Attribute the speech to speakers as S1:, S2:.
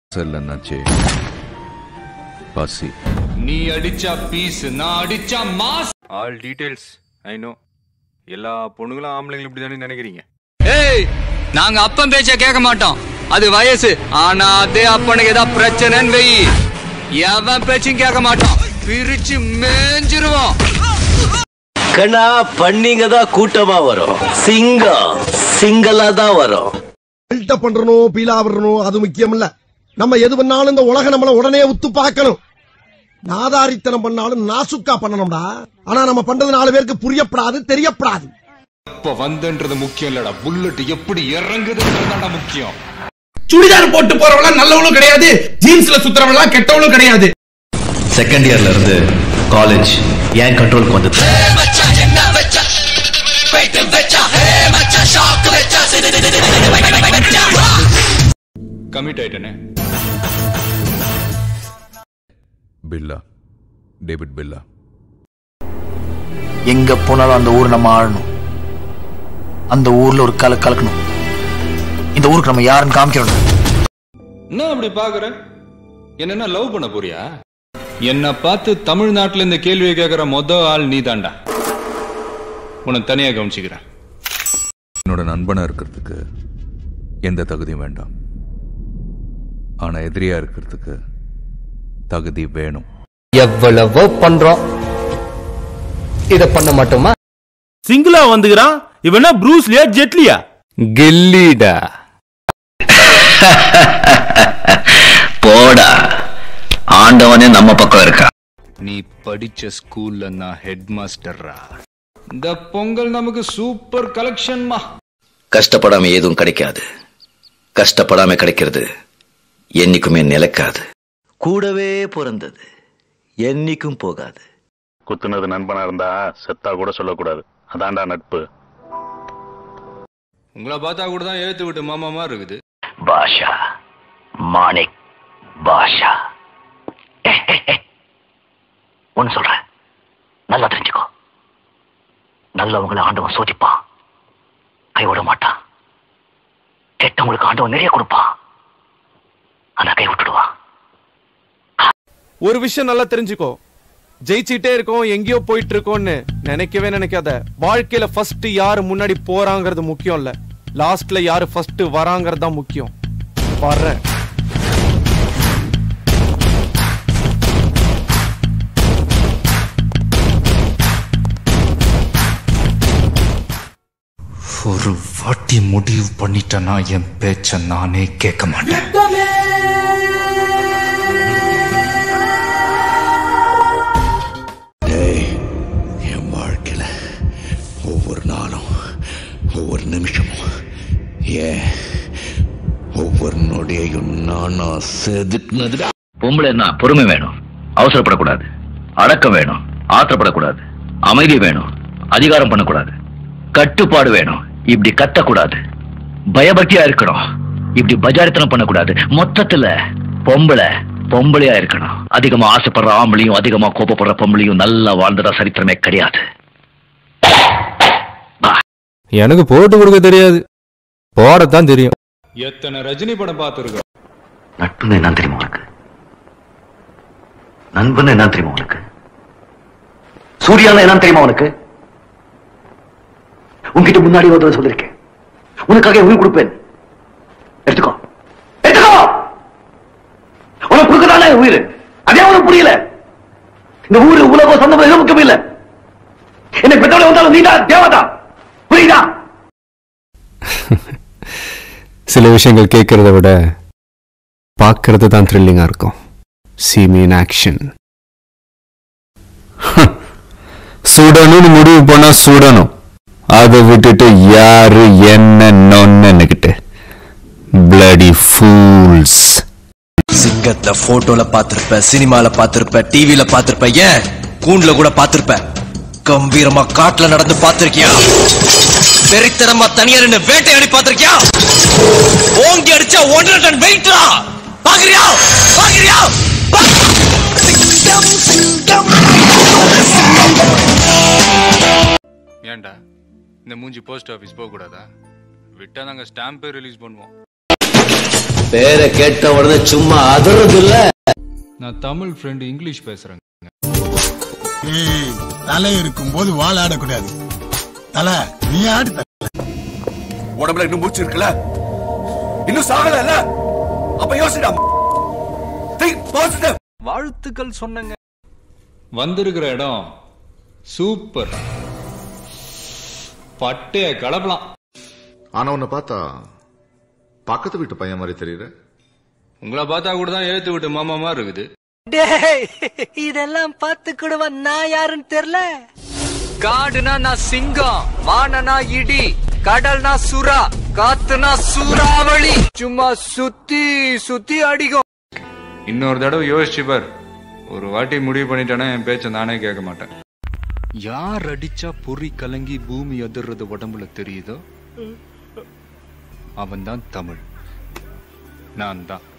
S1: இல்லைன்னாச்சே பசி
S2: நீ அடிச்சா பீஸ் நான் அடிச்சா mass
S3: all details I know எல்லா பொண்ணுங்களும் ஆம்பளைங்களும் இப்படி தானே நினைக்கிறீங்க
S2: ஏய் நாங்க அப்பன் பேச்ச கேட்க மாட்டோம் அது வயசு ஆனா அதே அப்பனுக்கு ஏதாவது பிரச்சனைன்னு வெயி எவன் பேச்சும் கேட்க மாட்டோம் பிரிச்சு மேஞ்சிருவோம்
S4: கண்ணா பண்ணிங்க தான் கூட்டமா வரும் சிங்கம் சிங்களா தான் வரும்
S5: பில்டப் பண்றணும் பீலா விடணும் அது முக்கியம் இல்ல நம்ம எது பண்ணாலும் இந்த உலக நம்மள உடனே உத்து பார்க்கணும் நாதாரித்தனம் பண்ணாலும் நாசுக்கா பண்ணணும்டா ஆனா நம்ம பண்றது நாலு பேருக்கு புரியப்படாது தெரியப்படாது
S2: இப்ப வந்துன்றது முக்கியம் இல்லடா புல்லட் எப்படி இறங்குதுன்றதுதான்டா முக்கியம்
S6: சுடிதார் போட்டு போறவங்க நல்லவளும் கிடையாது ஜீன்ஸ்ல சுத்துறவங்க கெட்டவளும் கிடையாது
S7: செகண்ட் இயர்ல இருந்து காலேஜ் என் கண்ட்ரோலுக்கு வந்தது
S2: கமிட் ஆயிட்டனே
S1: பில்லா டேவிட் பில்லா
S8: எங்க போனாலும் அந்த ஊர் நம்ம ஆளணும் அந்த ஊர்ல ஒரு கல கலக்கணும் இந்த ஊருக்கு நம்ம யாருன்னு காமிக்கணும்
S2: என்ன அப்படி பாக்குற என்ன லவ் பண்ண போறியா என்ன பார்த்து தமிழ்நாட்டுல இந்த கேள்வியை கேட்கிற மொத ஆள் நீ தாண்டா உன்னை தனியா கவனிச்சுக்கிறேன்
S1: என்னோட நண்பனா இருக்கிறதுக்கு எந்த தகுதியும் வேண்டாம் ஆனா எதிரியா இருக்கிறதுக்கு தகுதி வேணும்
S9: எவ்வளவோ பண்றோம் இத பண்ண மாட்டோமா
S6: சிங்கிளா வந்துக்கிறான் இவனா ப்ரூஸ்லியா ஜெட்லியா
S2: கில்லிடா
S7: போடா ஆண்டவனே நம்ம பக்கம் இருக்கா
S2: நீ படிச்ச ஸ்கூல்ல நான் ஹெட் மாஸ்டர்ரா இந்த பொங்கல் நமக்கு சூப்பர் கலெக்ஷன்மா
S4: கஷ்டப்படாம எதுவும் கிடைக்காது கஷ்டப்படாம கிடைக்கிறது என்னைக்குமே நிலைக்காது கூடவே பிறந்தது என்னைக்கும் போகாது
S3: குத்துனது நண்பனா இருந்தா செத்தா கூட சொல்லக்கூடாது அதான்டா நட்பு
S2: உங்களை பார்த்தா கூட தான் ஏத்து விட்டு மாமா மாதிரி இருக்குது
S7: பாஷா மாணிக் பாஷா ஒன்னு சொல்றேன் நல்லா தெரிஞ்சுக்கோ நல்லவங்களை ஆண்டவன் சோதிப்பான் கைவிட மாட்டான் கெட்டவங்களுக்கு ஆண்டவன் நிறைய கொடுப்பான் ஆனா கை விட்டுடுவான்
S6: ஒரு விஷயம் நல்லா தெரிஞ்சுக்கோ ஜெயிச்சிட்டே இருக்கோம் எங்கேயோ போயிட்டு இருக்கோம்னு நினைக்கவே நினைக்காத வாழ்க்கையில ஃபர்ஸ்ட் யாரு முன்னாடி போறாங்கிறது முக்கியம் இல்ல லாஸ்ட்ல யாரு ஃபர்ஸ்ட் வராங்கிறது தான் முக்கியம் வர்றேன்
S9: ஒரு வாட்டி முடிவு பண்ணிட்டேன்னா என் பேச்ச நானே கேட்க மாட்டேன்
S4: என் வாழ்க்கையில ஒவ்வொரு நாளும் ஒவ்வொரு நிமிஷமும் ஏன் ஒவ்வொரு நொடியையும் நானா செதுக்குனதுடா
S7: பொம்பளைன்னா பொறுமை வேணும் அவசரப்படக்கூடாது அடக்கம் வேணும் ஆத்திரப்படக்கூடாது அமைதி வேணும் அதிகாரம் பண்ணக்கூடாது கட்டுப்பாடு வேணும் இப்படி கத்தக்கூடாது பயபக்தியா இருக்கணும் இப்படி பஜாரித்தனம் பண்ணக்கூடாது மொத்தத்துல பொம்பளை பொம்பளையா இருக்கணும் அதிகமா ஆசைப்படுற ஆம்பளையும் அதிகமா கோபப்படுற பொம்பளையும் நல்லா வாழ்ந்ததா சரித்திரமே கிடையாது
S6: எனக்கு போட்டு கொடுக்க தெரியாது போடத்தான் தெரியும்
S2: எத்தனை ரஜினி படம் பார்த்துருக்கோம்
S7: நட்புன்னு என்ன தெரியுமா உனக்கு நண்பன் என்ன தெரியுமா உனக்கு சூர்யானா என்ன தெரியுமா உனக்கு உன்கிட்ட முன்னாடி ஒரு தடவை சொல்லிருக்கேன் உனக்காக உயிர் கொடுப்பேன் எடுத்துக்கோ எடுத்துக்கோ உனக்கு கொடுக்கதானே உயிர் அதே உனக்கு புரியல இந்த ஊரு உலகம் சொந்தம் எதுவும் முக்கியம் இல்ல என்னை பெற்றோட வந்தாலும் நீடா தேவதா புரியுதா
S6: சில விஷயங்கள் கேட்கறத விட பார்க்கறது தான் த்ரில்லிங்கா இருக்கும் see me in ஆக்ஷன் சுடணும்னு முடிவு பண்ணா சுடணும் அதை விட்டுட்டு யாரு என்ன நொன்னுக்கிட்டு bloody fools
S8: சிங்கத்தை போட்டோல பாத்திருப்ப சினிமால பாத்திருப்ப டிவில பாத்திருப்ப ஏன் கூண்டுல கூட பாத்திருப்ப கம்பீரமா காட்டுல நடந்து பாத்திருக்கியா வெறித்தனமா தனியா நின்னு வேட்டையாடி பாத்திருக்கியா ஓங்கி அடிச்சா ஒன்றரை டன் வெயிட்ரா பாக்குறியா பாக்குறியா
S2: ஏன்டா இந்த மூஞ்சி போஸ்ட் ஆஃபீஸ் போக கூடாதா விட்டா நாங்க ஸ்டாம்பே ரிலீஸ் பண்ணுவோம்
S4: பேரை கேட்ட உடனே சும்மா அதறது இல்ல
S2: நான் தமிழ் ஃப்ரெண்டு இங்கிலீஷ் பேசுறேன்
S10: ஏய் தலை இருக்கும் போது வால் ஆடக்கூடாது தலை நீ ஆடு தல.
S8: உடம்புல இன்னும் மூச்சு இருக்குல்ல இன்னும் சாகல அப்ப யோசிடா
S2: வாழ்த்துக்கள் சொன்னங்க வந்திருக்கிற இடம் சூப்பர் பட்டைய கலப்பலாம்
S11: ஆனா உன்னை பார்த்தா பக்கத்து வீட்டு பையன் மாதிரி தெரியுற
S2: உங்களை பார்த்தா கூட தான் ஏத்து விட்டு மாமா மாதிரி இருக்குது
S12: டேய் இதெல்லாம் பாத்துக்கிடுவன் நான் யாருன்னு தெரியல காடுனா நான் சிங்கம் வானனா இடி கடல்னா சுறா காத்துனா சூறாவளி சும்மா சுத்தி சுத்தி அடிக்கும்
S2: இன்னொரு தடவை யோசிச்சு பார் ஒரு வாட்டி முடிவு பண்ணிட்டேன்னா என் பேச்ச நானே கேட்க மாட்டேன் யார் அடிச்சா பொறி கலங்கி பூமி அதிர்றது உடம்புல தெரியுதோ அவன் தான் தமிழ் நான் தான்